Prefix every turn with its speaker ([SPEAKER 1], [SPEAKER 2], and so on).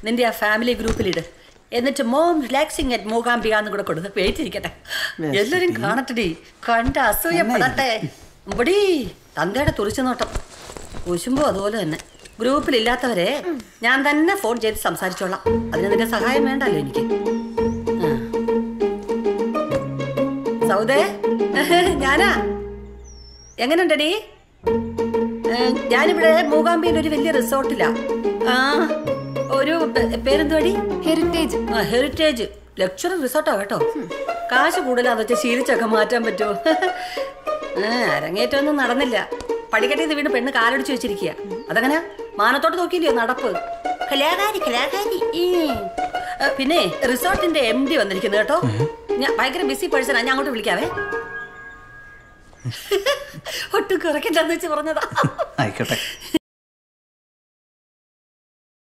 [SPEAKER 1] നിന്റെ ആ ഫാമിലി ഗ്രൂപ്പിലിട് എന്നിട്ട് മോം റിലാക്സിങ് അറ്റ് മൂകാംബിക എന്ന് കൂടെ കൊടുത്ത് പേടിച്ചിരിക്കട്ടെ എല്ലാരും കാണട്ടടി കണ്ട അസൂയപ്പെടട്ടെ ഇവിടീ തന്തയുടെ തുറിച്ചു നോട്ടം കുശുമ്പോ അതുപോലെ തന്നെ ഗ്രൂപ്പിലില്ലാത്തവരെ ഞാൻ തന്നെ ഫോൺ ചെയ്ത് സംസാരിച്ചോളാം അതിന് നിന്റെ സഹായം വേണ്ടല്ലോ എനിക്ക് ആ. സൗദേ ഞാനാ എങ്ങനെയുണ്ടടി ഏ, ഞാനിവിടെ മൂകാംബിയിൽ ഒരു വലിയ റിസോർട്ടിലാ ആ ഒരു പേ- പേരെന്തുവാടി
[SPEAKER 2] ഹെറിറ്റേജ്
[SPEAKER 1] ആ ഹെറിറ്റേജ് ലക്ഷറി റിസോർട്ടാ കേട്ടോ കാശ് കൂടുതലാന്ന് വെച്ചാൽ ശീലിച്ചൊക്കെ മാറ്റാൻ പറ്റുമോ ആ അരങ്ങേറ്റമൊന്നും നടന്നില്ല പടിക്കട്ടിൽ നിന്ന് വീണ് പെണ്ണ് കാലടിച്ചു വെച്ചിരിക്കുക അതങ്ങനെ മാനത്തോട്ട് നോക്കിയില്ലയോ നടപ്പ് കലാകാരി കലാകാരി ഈ. ആ, പിന്നെ റിസോർട്ടിന്റെ എം ഡി വന്നിരിക്കുന്നു കേട്ടോ ഞാൻ ഭയങ്കര ബിസി പേഴ്സണാ ഞാൻ അങ്ങോട്ട് വിളിക്കാവേ ഒട്ടും കുറയ്ക്കണ്ടെന്ന് വെച്ച് പറഞ്ഞതാ
[SPEAKER 3] ആയിക്കോട്ടെ